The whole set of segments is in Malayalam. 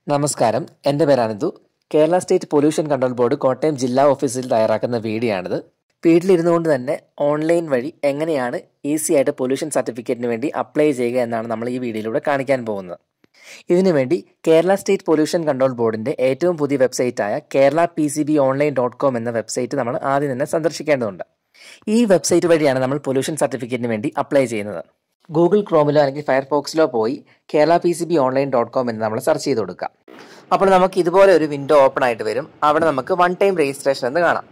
നമസ്കാരം എൻ്റെ പേര് Ananthu Kerala state pollution control board Kottayam ജില്ലാ ഓഫീസിൽ തയ്യാറാക്കുന്ന വീഡിയോ ആണിത് വീട്ടിലിരുന്നു കൊണ്ട് തന്നെ ഓൺലൈൻ വഴി എങ്ങനെയാണ് ഈസി ആയിട്ട് പൊല്യൂഷൻ സർട്ടിഫിക്കറ്റിന് വേണ്ടി അപ്ലൈ ചെയ്യുക എന്നാണ് നമ്മൾ ഈ വീഡിയോയിലൂടെ കാണിക്കാൻ പോകുന്നത് ഇതിനു വേണ്ടി കേരള സ്റ്റേറ്റ് പൊല്യൂഷൻ കൺട്രോൾ ബോർഡിൻ്റെ ഏറ്റവും പുതിയ വെബ്സൈറ്റായ Kerala P C B online dot com എന്ന വെബ്സൈറ്റ് നമ്മൾ ആദ്യം തന്നെ സന്ദർശിക്കേണ്ടതുണ്ട് ഈ വെബ്സൈറ്റ് വഴിയാണ് നമ്മൾ പൊല്യൂഷൻ സർട്ടിഫിക്കറ്റിന് വേണ്ടി അപ്ലൈ ചെയ്യുന്നത് ഗൂഗിൾ ക്രോമിലോ അല്ലെങ്കിൽ ഫയർഫോക്സിലോ പോയി Kerala P C B online dot com എന്ന് നമ്മൾ സെർച്ച് ചെയ്ത് കൊടുക്കുക അപ്പോൾ നമുക്ക് ഇതുപോലെ ഒരു വിൻഡോ ഓപ്പൺ ആയിട്ട് വരും അവിടെ നമുക്ക് വൺ ടൈം രജിസ്ട്രേഷൻ എന്ന് കാണാം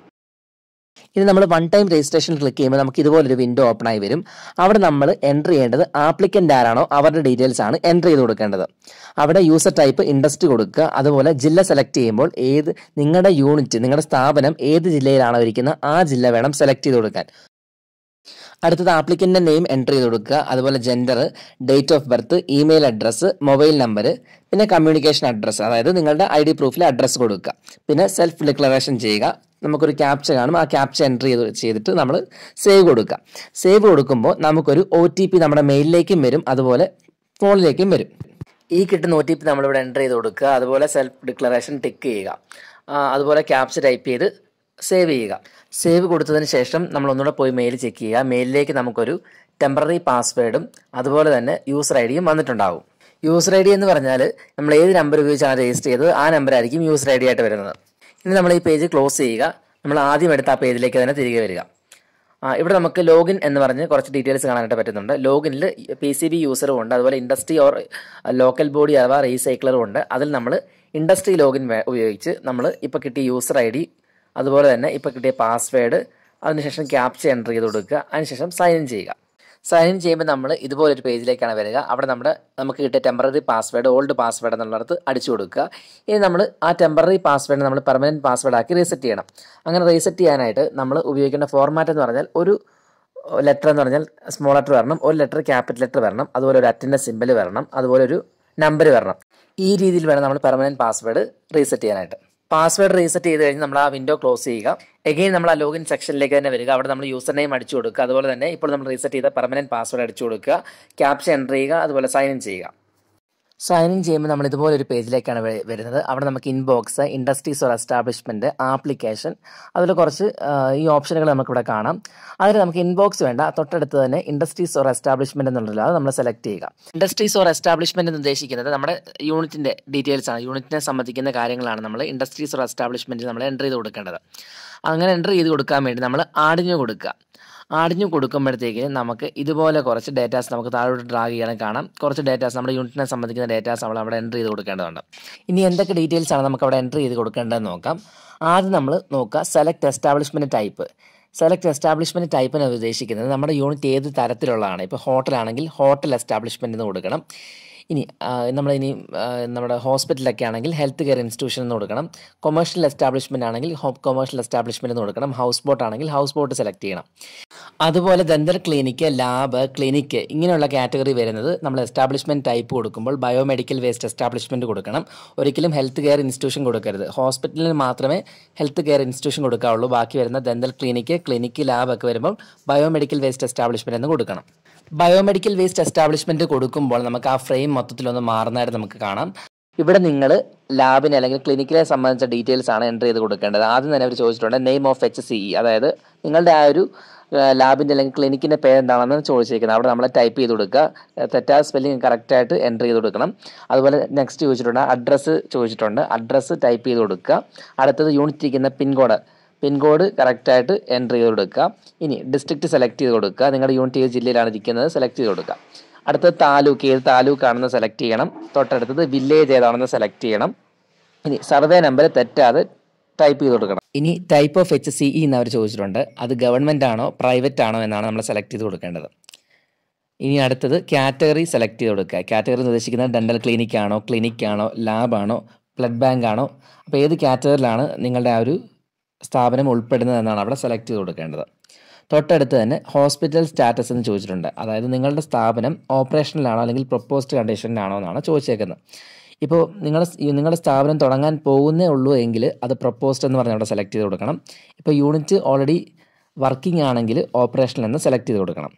ഇനി നമ്മൾ വൺ ടൈം രജിസ്ട്രേഷൻ ക്ലിക്ക് ചെയ്യുമ്പോൾ നമുക്ക് ഇതുപോലൊരു വിൻഡോ ഓപ്പൺ ആയി വരും അവിടെ നമ്മൾ എൻ്റർ ചെയ്യേണ്ടത് ആപ്ലിക്കൻ്റ് ആരാണോ അവരുടെ ഡീറ്റെയിൽസ് ആണ് എൻ്റർ ചെയ്ത് കൊടുക്കേണ്ടത് അവിടെ യൂസർ ടൈപ്പ് ഇൻഡസ്ട്രി കൊടുക്കുക അതുപോലെ ജില്ല സെലക്ട് ചെയ്യുമ്പോൾ ഏത് നിങ്ങളുടെ യൂണിറ്റ് നിങ്ങളുടെ സ്ഥാപനം ഏത് ജില്ലയിലാണോ ഇരിക്കുന്നത് ആ ജില്ല വേണം സെലക്ട് ചെയ്ത് കൊടുക്കാൻ അടുത്തത് ആപ്ലിക്കൻ്റെ നെയിം എൻ്റർ ചെയ്ത് കൊടുക്കുക അതുപോലെ gender date of birth email address mobile number പിന്നെ കമ്മ്യൂണിക്കേഷൻ അഡ്രസ്സ് അതായത് നിങ്ങളുടെ ഐ ഡി പ്രൂഫിൽ അഡ്രസ്സ് കൊടുക്കുക പിന്നെ സെൽഫ് ഡിക്ലറേഷൻ ചെയ്യുക നമുക്കൊരു ക്യാപ്ച കാണും ആ ക്യാപ്ച എൻ്റർ ചെയ്ത് ചെയ്തിട്ട് നമ്മൾ സേവ് കൊടുക്കുക സേവ് കൊടുക്കുമ്പോൾ നമുക്കൊരു ഒ ടി പി നമ്മുടെ മെയിലിലേക്കും വരും അതുപോലെ ഫോണിലേക്കും വരും ഈ കിട്ടുന്ന ഒ ടി പി നമ്മളിവിടെ എൻ്റർ ചെയ്ത് കൊടുക്കുക അതുപോലെ സെൽഫ് ഡിക്ലറേഷൻ ടിക്ക് ചെയ്യുക ആ, അതുപോലെ ക്യാപ്ച ടൈപ്പ് ചെയ്ത് സേവ് ചെയ്യുക സേവ് കൊടുത്തതിന് ശേഷം നമ്മൾ ഒന്നുകൂടെ പോയി മെയിൽ ചെക്ക് ചെയ്യുക മെയിലിലേക്ക് നമുക്കൊരു ടെമ്പററി പാസ്വേഡും അതുപോലെ തന്നെ യൂസർ ഐ ഡിയും വന്നിട്ടുണ്ടാവും യൂസർ ഐ ഡി എന്ന് പറഞ്ഞാൽ നമ്മൾ ഏത് നമ്പർ ഉപയോഗിച്ചാണ് രജിസ്റ്റർ ചെയ്തത് ആ നമ്പർ ആയിരിക്കും യൂസർ ഐ ഡി ആയിട്ട് വരുന്നത് ഇനി നമ്മൾ ഈ പേജ് ക്ലോസ് ചെയ്യുക നമ്മൾ ആദ്യം എടുത്ത ആ പേജിലേക്ക് തന്നെ തിരികെ വരിക ആ, ഇവിടെ നമുക്ക് ലോഗിൻ എന്ന് പറഞ്ഞ് കുറച്ച് ഡീറ്റെയിൽസ് കാണാനായിട്ട് പറ്റുന്നുണ്ട് ലോഗിനിൽ പി സി ബി യൂസറും ഉണ്ട് അതുപോലെ ഇൻഡസ്ട്രി ഓർ ലോക്കൽ ബോഡി അഥവാ റീസൈക്ലറും ഉണ്ട് അതിൽ നമ്മൾ ഇൻഡസ്ട്രി ലോഗിൻ വേ- ഉപയോഗിച്ച് നമ്മൾ ഇപ്പോൾ കിട്ടിയ യൂസർ ഐ ഡി അതുപോലെ തന്നെ ഇപ്പോൾ കിട്ടിയ പാസ്വേഡ് അതിനുശേഷം ക്യാപ്ച എൻ്റർ ചെയ്ത് കൊടുക്കുക അതിനുശേഷം സൈൻ ഇൻ ചെയ്യുക സൈൻ ഇൻ ചെയ്യുമ്പോൾ നമ്മൾ ഇതുപോലൊരു പേജിലേക്കാണ് വരിക അവിടെ നമ്മുടെ നമുക്ക് കിട്ടിയ ടെമ്പററി പാസ്വേഡ് ഓൾഡ് പാസ്വേഡ് എന്നുള്ളിടത്ത് അടിച്ചു കൊടുക്കുക ഇനി നമ്മൾ ആ ടെമ്പററി പാസ്വേഡ് നമ്മൾ പെർമനൻറ്റ് പാസ്വേഡ് ആക്കി റീസെറ്റ് ചെയ്യണം അങ്ങനെ റീസെറ്റ് ചെയ്യാനായിട്ട് നമ്മൾ ഉപയോഗിക്കേണ്ട ഫോർമാറ്റ് എന്ന് പറഞ്ഞാൽ ഒരു ലെറ്റർ എന്ന് പറഞ്ഞാൽ സ്മോൾ ലെറ്റർ വരണം ഒരു ലെറ്റർ ക്യാപിറ്റൽ ലെറ്റർ വരണം അതുപോലെ ഒരു അറ്റിൻ്റെ സിമ്പിൾ വരണം അതുപോലെ ഒരു നമ്പർ വരണം ഈ രീതിയിൽ വേണം നമ്മൾ പെർമനൻറ്റ് പാസ്വേഡ് റീസെറ്റ് ചെയ്യാനായിട്ട് പാസ്വേഡ് റീസെറ്റ് ചെയ്ത് കഴിഞ്ഞ് നമ്മൾ ആ വിൻഡോ ക്ലോസ് ചെയ്യുക എഗെയിൻ നമ്മൾ ആ ലോഗിൻ സെക്ഷനിലേക്ക് തന്നെ വരിക അവിടെ നമ്മൾ യൂസർ നെയിം അടിച്ചു കൊടുക്കുക അതുപോലെ തന്നെ ഇപ്പോൾ നമ്മൾ റീസെറ്റ് ചെയ്ത പെർമനൻറ്റ് പാസ്വേഡ് അടിച്ചു കൊടുക്കുക ക്യാപ്ഷ എൻ്റർ ചെയ്യുക അതുപോലെ സൈൻ ഇൻ ചെയ്യുക സൈൻ ഇൻ ചെയ്യുമ്പോൾ നമ്മൾ ഇതുപോലെ ഒരു പേജിലേക്കാണ് വ- വരുന്നത് അവിടെ നമുക്ക് inbox industries or establishment application അതിൽ കുറച്ച് ആ, ഈ ഓപ്ഷനുകൾ നമുക്കിവിടെ കാണാം അതിൽ നമുക്ക് ഇൻബോക്സ് വേണ്ട തൊട്ടടുത്ത് തന്നെ ഇൻഡസ്ട്രീസ് ഓർ എസ്റ്റാബ്ലിഷ്മെന്റ് എന്നുള്ളത് അത് നമ്മൾ സെലക്ട് ചെയ്യുക ഇൻഡസ്ട്രീസ് ഓർ എസ്റ്റാബ്ലിഷ്മെന്റ് എന്ന് ഉദ്ദേശിക്കുന്നത് നമ്മുടെ യൂണിറ്റിന്റെ ഡീറ്റെയിൽസ് ആണ് യൂണിറ്റിനെ സംബന്ധിക്കുന്ന കാര്യങ്ങളാണ് നമ്മൾ ഇൻഡസ്ട്രീസ് ഓർ എസ്റ്റാബ്ലിഷ്മെന്റിൽ നമ്മൾ എൻ്റർ ചെയ്ത് കൊടുക്കേണ്ടത് അങ്ങനെ എൻ്റർ ചെയ്ത് കൊടുക്കാൻ വേണ്ടി നമ്മൾ ആടിഞ്ഞു കൊടുക്കുക ആടിഞ്ഞു കൊടുക്കുമ്പോഴത്തേക്ക് നമുക്ക് ഇതുപോലെ കുറച്ച് ഡേറ്റാസ് നമുക്ക് താഴോട്ട് ഡ്രാഗ് ചെയ്യാൻ കാണാം കുറച്ച് ഡേറ്റാസ് നമ്മുടെ യൂണിറ്റിനെ സംബന്ധിക്കുന്ന ഡേറ്റാസ് നമ്മൾ അവിടെ എൻ്റർ ചെയ്ത് കൊടുക്കേണ്ടതുണ്ട് ഇനി എന്തൊക്കെ ഡീറ്റെയിൽസ് ആണ് നമുക്ക് അവിടെ എൻ്റർ ചെയ്ത് കൊടുക്കേണ്ടതെന്ന് നോക്കാം ആദ്യം നമ്മൾ നോക്കുക select establishment type select establishment ടൈപ്പിന് ഉദ്ദേശിക്കുന്നത് നമ്മുടെ യൂണിറ്റ് ഏത് തരത്തിലുള്ളതാണ് ഇപ്പോൾ ഹോട്ടലാണെങ്കിൽ ഹോട്ടൽ എസ്റ്റാബ്ലിഷ്മെൻ്റ് എന്ന് കൊടുക്കണം ഇനി നമ്മൾ ഇനി നമ്മുടെ ഹോസ്പിറ്റലൊക്കെ ആണെങ്കിൽ ഹെൽത്ത് കെയർ ഇൻസ്റ്റിറ്റ്യൂഷൻ എന്ന് കൊടുക്കണം കൊമേഴ്ഷ്യൽ എസ്റ്റാബ്ലിഷ്മെൻ്റ് ആണെങ്കിൽ കൊമേഴ്ഷ്യൽ എസ്റ്റാബ്ലിഷ്മെൻ്റ് എന്ന് കൊടുക്കണം ഹൗസ് ബോട്ട് ആണെങ്കിൽ ഹൗസ് ബോട്ട് സെലക്ട് ചെയ്യണം അതുപോലെ ദന്തൽ ക്ലിനിക്ക് ലാബ് ക്ലിനിക്ക് ഇങ്ങനെയുള്ള കാറ്റഗറി വരുന്നത് നമ്മൾ എസ്റ്റാബ്ലിഷ്മെൻറ്റ് ടൈപ്പ് കൊടുക്കുമ്പോൾ ബയോമെഡിക്കൽ വേസ്റ്റ് എസ്റ്റാബ്ലിഷ്മെൻറ്റ് കൊടുക്കണം ഒരിക്കലും ഹെൽത്ത് കെയർ ഇൻസ്റ്റിറ്റ്യൂഷൻ കൊടുക്കരുത് ഹോസ്പിറ്റലിൽ മാത്രമേ ഹെൽത്ത് കെയർ ഇൻസ്റ്റിറ്റ്യൂഷൻ കൊടുക്കാവുള്ളൂ ബാക്കി വരുന്ന ദന്തൽ ക്ലിനിക്ക് ക്ലിനിക്ക് ലാബ് ഒക്കെ വരുമ്പോൾ ബയോമെഡിക്കൽ വേസ്റ്റ് എസ്റ്റാബ്ലിഷ്മെൻറ്റ് എന്ന് കൊടുക്കണം ബയോമെഡിക്കൽ വേസ്റ്റ് എസ്റ്റാബ്ലിഷ്മെൻറ്റ് കൊടുക്കുമ്പോൾ നമുക്ക് ആ ഫ്രെയിം മൊത്തത്തിലൊന്ന് മാറുന്നതായിട്ട് നമുക്ക് കാണാം ഇവിടെ നിങ്ങൾ ലാബിനെ അല്ലെങ്കിൽ ക്ലിനിക്കിനെ സംബന്ധിച്ച ഡീറ്റെയിൽസ് ആണ് എൻ്റർ ചെയ്ത് കൊടുക്കേണ്ടത് ആദ്യം തന്നെ അവർ ചോദിച്ചിട്ടുണ്ട് name of H C E അതായത് നിങ്ങളുടെ ആ ഒരു ലാബിൻ്റെ അല്ലെങ്കിൽ ക്ലിനിക്കിൻ്റെ പേരെന്താണെന്ന് ചോദിച്ചിരിക്കുന്നത് അവിടെ നമ്മൾ ടൈപ്പ് ചെയ്ത് കൊടുക്കുക ഏഹ് തെറ്റായ സ്പെല്ലിംഗ് കറക്റ്റായിട്ട് എൻ്റർ ചെയ്ത് കൊടുക്കണം അതുപോലെ നെക്സ്റ്റ് ചോദിച്ചിട്ടുണ്ട് അഡ്രസ്സ് ചോദിച്ചിട്ടുണ്ട് അഡ്രസ്സ് ടൈപ്പ് ചെയ്ത് കൊടുക്കുക അടുത്തത് യൂണിറ്റ് ഇരിക്കുന്ന പിൻകോഡ് പിൻകോഡ് കറക്റ്റായിട്ട് എൻ്റർ ചെയ്ത് കൊടുക്കുക ഇനി ഡിസ്ട്രിക്റ്റ് സെലക്ട് ചെയ്ത് കൊടുക്കുക നിങ്ങളുടെ യൂണിറ്റ് ഏത് ജില്ലയിലാണ് ഇരിക്കുന്നത് സെലക്ട് ചെയ്ത് കൊടുക്കുക അടുത്തത് താലൂക്ക് ഏത് താലൂക്കാണെന്ന് സെലക്ട് ചെയ്യണം തൊട്ടടുത്തത് വില്ലേജ് ഏതാണെന്ന് സെലക്ട് ചെയ്യണം ഇനി സർവേ നമ്പർ തെറ്റാതെ ടൈപ്പ് ചെയ്ത് കൊടുക്കണം ഇനി type of H C E എന്ന് അവർ ചോദിച്ചിട്ടുണ്ട് അത് ഗവൺമെൻറ് ആണോ പ്രൈവറ്റ് ആണോ എന്നാണ് നമ്മൾ സെലക്ട് ചെയ്ത് കൊടുക്കേണ്ടത് ഇനി അടുത്തത് കാറ്റഗറി സെലക്ട് ചെയ്ത് കൊടുക്കുക കാറ്റഗറി എന്ന് ഉദ്ദേശിക്കുന്നത് ഡെൻ്റൽ ക്ലിനിക് ആണോ ക്ലിനിക് ആണോ ലാബാണോ ബ്ലഡ് ബാങ്ക് ആണോ അപ്പോൾ ഏത് കാറ്റഗറിയിലാണ് നിങ്ങളുടെ ആ ഒരു സ്ഥാപനം ഉൾപ്പെടുന്നത് എന്നാണ് അവിടെ സെലക്ട് ചെയ്ത് കൊടുക്കേണ്ടത് തൊട്ടടുത്ത് തന്നെ ഹോസ്പിറ്റൽ സ്റ്റാറ്റസ് എന്ന് ചോദിച്ചിട്ടുണ്ട് അതായത് നിങ്ങളുടെ സ്ഥാപനം ഓപ്പറേഷനിലാണോ അല്ലെങ്കിൽ പ്രൊപ്പോസ്ഡ് കണ്ടീഷനിലാണോ എന്നാണ് ചോദിച്ചേക്കുന്നത് ഇപ്പോൾ നിങ്ങളുടെ നിങ്ങളുടെ സ്ഥാപനം തുടങ്ങാൻ പോകുന്നേ ഉള്ളൂ എങ്കിൽ അത് പ്രൊപ്പോസ്ഡ് എന്ന് പറഞ്ഞ് അവിടെ സെലക്ട് ചെയ്ത് കൊടുക്കണം ഇപ്പോൾ യൂണിറ്റ് ഓൾറെഡി വർക്കിംഗ് ആണെങ്കിൽ ഓപ്പറേഷനിൽ നിന്ന് സെലക്ട് ചെയ്ത് കൊടുക്കണം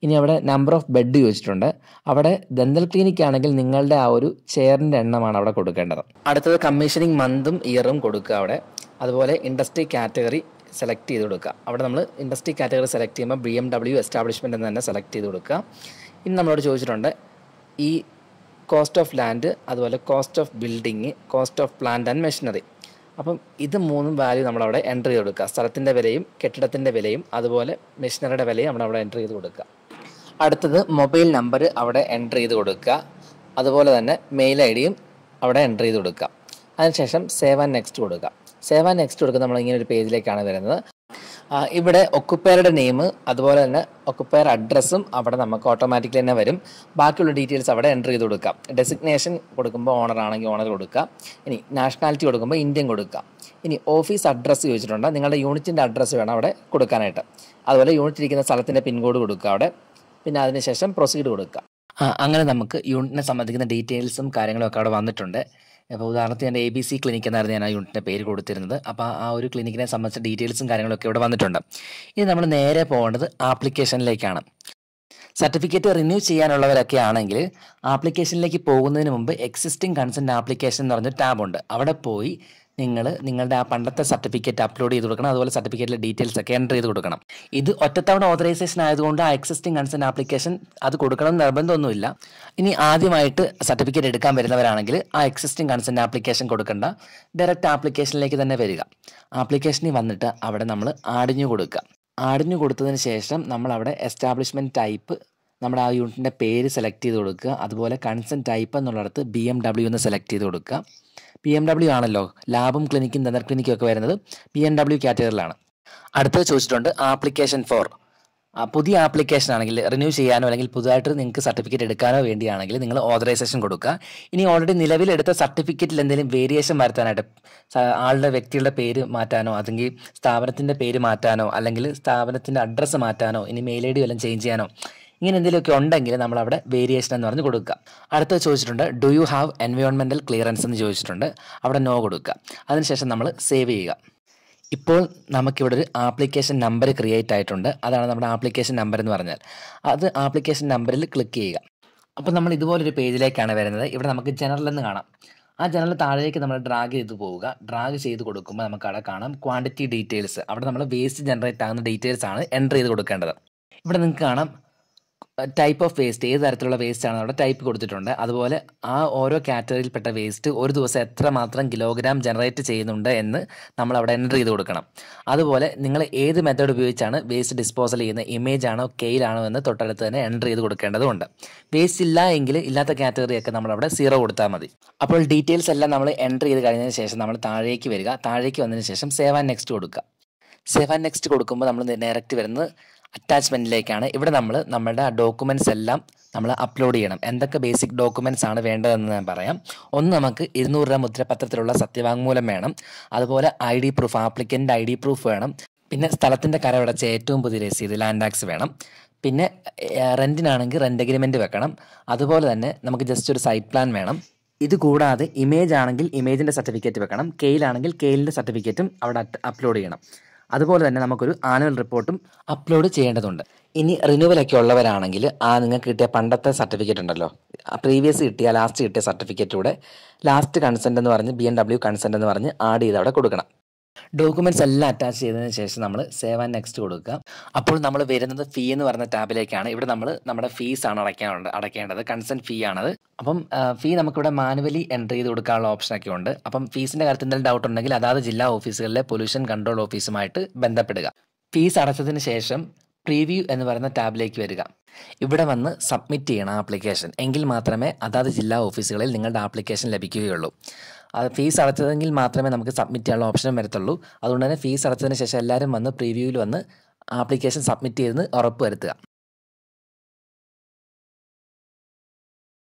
ഇനി അവിടെ നമ്പർ ഓഫ് ബെഡ് ചോദിച്ചിട്ടുണ്ട് അവിടെ ദന്തൽ ക്ലിനിക് ആണെങ്കിൽ നിങ്ങളുടെ ആ ഒരു ചെയറിൻ്റെ എണ്ണമാണ് അവിടെ കൊടുക്കേണ്ടത് അടുത്തത് കമ്മീഷനിങ് മന്തും ഇയറും കൊടുക്കുക അവിടെ അതുപോലെ ഇൻഡസ്ട്രി കാറ്റഗറി സെലക്ട് ചെയ്ത് കൊടുക്കുക അവിടെ നമ്മൾ ഇൻഡസ്ട്രി കാറ്റഗറി സെലക്ട് ചെയ്യുമ്പോൾ ബി എം ഡബ്ല്യു എസ്റ്റാബ്ലിഷ്മെൻ്റ് എന്ന് തന്നെ സെലക്ട് ചെയ്ത് കൊടുക്കുക ഇനി നമ്മളോട് ചോദിച്ചിട്ടുണ്ട് ഈ കോസ്റ്റ് ഓഫ് ലാൻഡ് അതുപോലെ cost of building cost of plant and machinery അപ്പം ഇത് മൂന്നും വാല്യൂ നമ്മളവിടെ എൻ്റർ ചെയ്ത് കൊടുക്കുക സ്ഥലത്തിൻ്റെ വിലയും കെട്ടിടത്തിൻ്റെ വിലയും അതുപോലെ മെഷീനറിയുടെ വിലയും നമ്മളവിടെ എൻ്റർ ചെയ്ത് കൊടുക്കുക അടുത്തത് മൊബൈൽ നമ്പർ അവിടെ എൻ്റർ ചെയ്ത് കൊടുക്കുക അതുപോലെ തന്നെ മെയിൽ ഐ ഡിയും അവിടെ എൻ്റർ ചെയ്ത് കൊടുക്കുക അതിനുശേഷം സേവ് ആൻഡ് നെക്സ്റ്റ് കൊടുക്കുക സേവ് ആൻഡ് നെക്സ്റ്റ് കൊടുക്കുക നമ്മൾ ഇങ്ങനെ ഒരു പേജിലേക്കാണ് വരുന്നത് ആ, ഇവിടെ ഒക്കുപ്പയറുടെ നെയിം അതുപോലെ തന്നെ ഒക്കുപ്പയർ അഡ്രസ്സും അവിടെ നമുക്ക് ഓട്ടോമാറ്റിക്കലി തന്നെ വരും ബാക്കിയുള്ള ഡീറ്റെയിൽസ് അവിടെ എൻ്റർ ചെയ്ത് കൊടുക്കാം ഡെസിഗ്നേഷൻ കൊടുക്കുമ്പോൾ ഓണർ ആണെങ്കിൽ ഓണർ കൊടുക്കുക ഇനി നാഷണാലിറ്റി കൊടുക്കുമ്പോൾ ഇന്ത്യൻ കൊടുക്കുക ഇനി ഓഫീസ് അഡ്രസ്സ് ചോദിച്ചിട്ടുണ്ട് നിങ്ങളുടെ യൂണിറ്റിൻ്റെ അഡ്രസ്സ് വേണം അവിടെ കൊടുക്കാനായിട്ട് അതുപോലെ യൂണിറ്റ് ഇരിക്കുന്ന സ്ഥലത്തിൻ്റെ പിൻകോഡ് കൊടുക്കുക അവിടെ പിന്നെ അതിനുശേഷം പ്രൊസീഡ് കൊടുക്കുക ആ, അങ്ങനെ നമുക്ക് യൂണിറ്റിനെ സംബന്ധിക്കുന്ന ഡീറ്റെയിൽസും കാര്യങ്ങളും ഒക്കെ അവിടെ വന്നിട്ടുണ്ട് അപ്പോൾ ഉദാഹരണത്തിന് എൻ്റെ എ ബി സി ക്ലിനിക് എന്നായിരുന്നു ഞാൻ ആ യൂണിറ്റിൻ്റെ പേര് കൊടുത്തിരുന്നത് അപ്പോൾ ആ ഒരു ക്ലിനിക്കിനെ സംബന്ധിച്ച ഡീറ്റെയിൽസും കാര്യങ്ങളൊക്കെ ഇവിടെ വന്നിട്ടുണ്ട് ഇനി നമ്മൾ നേരെ പോകേണ്ടത് ആപ്ലിക്കേഷനിലേക്കാണ് സർട്ടിഫിക്കറ്റ് റിന്യൂ ചെയ്യാനുള്ളവരൊക്കെ ആണെങ്കിൽ ആപ്ലിക്കേഷനിലേക്ക് പോകുന്നതിന് മുമ്പ് എക്സിസ്റ്റിംഗ് കൺസെൻറ്റ് ആപ്ലിക്കേഷൻ എന്ന് പറഞ്ഞൊരു ടാബുണ്ട് അവിടെ പോയി നിങ്ങൾ നിങ്ങളുടെ ആ പണ്ടത്തെ സർട്ടിഫിക്കറ്റ് അപ്ലോഡ് ചെയ്ത് കൊടുക്കണം അതുപോലെ സർട്ടിഫിക്കറ്റിലെ ഡീറ്റെയിൽസ് ഒക്കെ എൻ്റർ ചെയ്ത് കൊടുക്കണം ഇത് ഒറ്റത്തവണ ഓതറൈസേഷൻ ആയതുകൊണ്ട് ആ എക്സിസ്റ്റിംഗ് കൺസെൻറ്റ് ആപ്ലിക്കേഷൻ അത് കൊടുക്കണം എന്ന് നിർബന്ധമൊന്നുമില്ല ഇനി ആദ്യമായിട്ട് സർട്ടിഫിക്കറ്റ് എടുക്കാൻ വരുന്നവരാണെങ്കിൽ ആ എക്സിസ്റ്റിംഗ് കൺസെൻറ്റ് ആപ്ലിക്കേഷൻ കൊടുക്കേണ്ട ഡയറക്റ്റ് ആപ്ലിക്കേഷനിലേക്ക് തന്നെ വരിക ആപ്ലിക്കേഷനിൽ വന്നിട്ട് അവിടെ നമ്മൾ ആടിഞ്ഞു കൊടുക്കുക ആടിഞ്ഞു കൊടുത്തതിന് ശേഷം നമ്മൾ അവിടെ എസ്റ്റാബ്ലിഷ്മെൻറ്റ് ടൈപ്പ് നമ്മുടെ ആ യൂണിറ്റിൻ്റെ പേര് സെലക്ട് ചെയ്ത് കൊടുക്കുക അതുപോലെ കൺസെൻ ടൈപ്പ് എന്നുള്ളിടത്ത് ബി എം ഡബ്ല്യു എന്ന് സെലക്ട് ചെയ്ത് കൊടുക്കുക ബി എം ഡബ്ല്യു ആണല്ലോ ലാബും ക്ലിനിക്കും ദന്തൽ ക്ലിനിക്കും ഒക്കെ വരുന്നത് ബി എം ഡബ്ല്യു കാറ്റഗറിയിലാണ് അടുത്തത് ചോദിച്ചിട്ടുണ്ട് ആപ്ലിക്കേഷൻ ഫോർ പുതിയ ആപ്ലിക്കേഷൻ ആണെങ്കിൽ റിന്യൂ ചെയ്യാനോ അല്ലെങ്കിൽ പുതുതായിട്ട് നിങ്ങൾക്ക് സർട്ടിഫിക്കറ്റ് എടുക്കാനോ വേണ്ടിയാണെങ്കിൽ നിങ്ങൾ ഓതറൈസേഷൻ കൊടുക്കുക ഇനി ഓൾറെഡി നിലവിലെടുത്ത സർട്ടിഫിക്കറ്റിൽ എന്തെങ്കിലും വേരിയേഷൻ വരുത്താനായിട്ട് സ- ആളുടെ വ്യക്തിയുടെ പേര് മാറ്റാനോ അല്ലെങ്കിൽ സ്ഥാപനത്തിൻ്റെ പേര് മാറ്റാനോ അല്ലെങ്കിൽ സ്ഥാപനത്തിൻ്റെ അഡ്രസ്സ് മാറ്റാനോ ഇനി മെയിൽ ഐ ഡി വല്ലതും ചേഞ്ച് ചെയ്യാനോ ഇങ്ങനെ എന്തെങ്കിലുമൊക്കെ ഉണ്ടെങ്കിൽ നമ്മൾ അവിടെ വേരിയേഷൻ എന്ന് പറഞ്ഞ് കൊടുക്കുക അടുത്തത് ചോദിച്ചിട്ടുണ്ട് do you have environmental clearance എന്ന് ചോദിച്ചിട്ടുണ്ട് അവിടെ നോ കൊടുക്കുക അതിനുശേഷം നമ്മൾ സേവ് ചെയ്യുക ഇപ്പോൾ നമുക്കിവിടെ ഒരു ആപ്ലിക്കേഷൻ നമ്പർ ക്രിയേറ്റ് ആയിട്ടുണ്ട് അതാണ് നമ്മുടെ ആപ്ലിക്കേഷൻ നമ്പർ എന്ന് പറഞ്ഞാൽ അത് ആപ്ലിക്കേഷൻ നമ്പറിൽ ക്ലിക്ക് ചെയ്യുക അപ്പോൾ നമ്മൾ ഇതുപോലൊരു പേജിലേക്കാണ് വരുന്നത് ഇവിടെ നമുക്ക് ജനറൽ എന്ന് കാണാം ആ ജനറൽ താഴേക്ക് നമ്മൾ ഡ്രാഗ് ചെയ്ത് പോവുക ഡ്രാഗ് ചെയ്ത് കൊടുക്കുമ്പോൾ നമുക്ക് അവിടെ കാണാം ക്വാണ്ടിറ്റി ഡീറ്റെയിൽസ് അവിടെ നമ്മൾ വേസ്റ്റ് ജനറേറ്റ് ആകുന്ന ഡീറ്റെയിൽസ് ആണ് എൻ്റർ ചെയ്ത് കൊടുക്കേണ്ടത് ഇവിടെ നിങ്ങൾക്ക് കാണാം ടൈപ്പ് ഓഫ് വേസ്റ്റ് ഏത് തരത്തിലുള്ള വേസ്റ്റ് ആണ് അവിടെ ടൈപ്പ് കൊടുത്തിട്ടുണ്ട് അതുപോലെ ആ ഓരോ കാറ്റഗറിയിൽപ്പെട്ട വേസ്റ്റ് ഒരു ദിവസം എത്ര മാത്രം കിലോഗ്രാം ജനറേറ്റ് ചെയ്യുന്നുണ്ട് എന്ന് നമ്മൾ അവിടെ എൻ്റർ ചെയ്ത് കൊടുക്കണം അതുപോലെ നിങ്ങൾ ഏത് മെത്തേഡ് ഉപയോഗിച്ചാണ് വേസ്റ്റ് ഡിസ്പോസൽ ചെയ്യുന്ന ഇമേജ് ആണോ കെയിലാണോ എന്ന് തൊട്ടടുത്ത് തന്നെ എൻ്റർ ചെയ്ത് കൊടുക്കേണ്ടതുണ്ട് വേസ്റ്റ് ഇല്ല എങ്കിൽ ഇല്ലാത്ത കാറ്റഗറിയൊക്കെ നമ്മൾ അവിടെ സീറോ കൊടുത്താൽ മതി അപ്പോൾ ഡീറ്റെയിൽസ് എല്ലാം നമ്മൾ എൻ്റർ ചെയ്ത് കഴിഞ്ഞതിന് ശേഷം നമ്മൾ താഴേക്ക് വരിക താഴേക്ക് വന്നതിന് ശേഷം സേവ് ആൻഡ് നെക്സ്റ്റ് കൊടുക്കുക സേവ് ആൻഡ് നെക്സ്റ്റ് കൊടുക്കുമ്പോൾ നമ്മൾ ഡയറക്റ്റ് വരുന്നത് അറ്റാച്ച്മെൻറ്റിലേക്കാണ് ഇവിടെ നമ്മൾ നമ്മുടെ ഡോക്യുമെൻറ്റ്സ് എല്ലാം നമ്മൾ അപ്ലോഡ് ചെയ്യണം എന്തൊക്കെ ബേസിക് ഡോക്യുമെൻറ്റ്സ് ആണ് വേണ്ടതെന്ന് ഞാൻ പറയാം ഒന്ന് നമുക്ക് ഇരുന്നൂറ് രൂപ മുദ്രപത്രത്തിലുള്ള സത്യവാങ്മൂലം വേണം അതുപോലെ I D proof applicant I D proof വേണം പിന്നെ സ്ഥലത്തിൻ്റെ കരമടച്ച ഏറ്റവും പുതിയ രസീത് ലാൻഡ് ടാക്സ് വേണം പിന്നെ റെൻറ്റിനാണെങ്കിൽ റെൻ്റ് അഗ്രിമെൻറ്റ് വെക്കണം അതുപോലെ തന്നെ നമുക്ക് ജസ്റ്റ് ഒരു സൈറ്റ് പ്ലാൻ വേണം ഇത് കൂടാതെ ഇമേജ് ആണെങ്കിൽ ഇമേജിൻ്റെ സർട്ടിഫിക്കറ്റ് വെക്കണം കെയിലാണെങ്കിൽ കെയിലിൻ്റെ സർട്ടിഫിക്കറ്റും അവിടെ അപ്ലോഡ് ചെയ്യണം അതുപോലെ തന്നെ നമുക്കൊരു ആനുവൽ റിപ്പോർട്ടും അപ്ലോഡ് ചെയ്യേണ്ടതുണ്ട് ഇനി റിന്യൂവലൊക്കെ ഉള്ളവരാണെങ്കിൽ ആ നിങ്ങൾക്ക് കിട്ടിയ പണ്ടത്തെ സർട്ടിഫിക്കറ്റ് ഉണ്ടല്ലോ പ്രീവിയസ് കിട്ടിയ ലാസ്റ്റ് കിട്ടിയ സർട്ടിഫിക്കറ്റ് കൂടെ ലാസ്റ്റ് കൺസെൻ്റ് എന്ന് പറഞ്ഞ് ബി എൻ ഡബ്ല്യു കൺസെൻ്റ് എന്ന് പറഞ്ഞ് ആഡ് ചെയ്ത് അവിടെ കൊടുക്കണം ഡോക്യുമെൻറ്റ്സ് എല്ലാം അറ്റാച്ച് ചെയ്തതിന് ശേഷം നമ്മൾ സേവ് ആൻഡ് നെക്സ്റ്റ് കൊടുക്കുക അപ്പോൾ നമ്മൾ വരുന്നത് ഫീ എന്ന് പറഞ്ഞ ടാബിലേക്കാണ് ഇവിടെ നമ്മൾ നമ്മുടെ ഫീസ് ആണ് അടയ്ക്കാനുണ്ട് അടയ്ക്കേണ്ടത് കൺസെൻറ്റ് ഫീ ആണത് അപ്പം ഫീ നമുക്കിവിടെ മാനുവലി എൻ്റർ ചെയ്ത് കൊടുക്കാനുള്ള ഓപ്ഷനൊക്കെ ഉണ്ട് അപ്പം ഫീസിൻ്റെ കാര്യത്തിൽ എന്തെങ്കിലും ഡൗട്ട് ഉണ്ടെങ്കിൽ അതാത് ജില്ലാ ഓഫീസുകളിലെ പൊല്യൂഷൻ കൺട്രോൾ ഓഫീസുമായിട്ട് ബന്ധപ്പെടുക ഫീസ് അടച്ചതിന് ശേഷം പ്രീവ്യൂ എന്ന് പറയുന്ന ടാബിലേക്ക് വരിക ഇവിടെ വന്ന് സബ്മിറ്റ് ചെയ്യണം ആപ്ലിക്കേഷൻ എങ്കിൽ മാത്രമേ അതാത് ജില്ലാ ഓഫീസുകളിൽ നിങ്ങളുടെ ആപ്ലിക്കേഷൻ ലഭിക്കുകയുള്ളൂ അത് ഫീസ് അടച്ചതെങ്കിൽ മാത്രമേ നമുക്ക് സബ്മിറ്റ് ചെയ്യാനുള്ള ഓപ്ഷനും വരത്തുള്ളൂ അതുകൊണ്ട് തന്നെ ഫീസ് അടച്ചതിന് ശേഷം എല്ലാവരും വന്ന് പ്രീവ്യൂവിൽ വന്ന് ആപ്ലിക്കേഷൻ സബ്മിറ്റ് ചെയ്തെന്ന് ഉറപ്പ് വരുത്തുക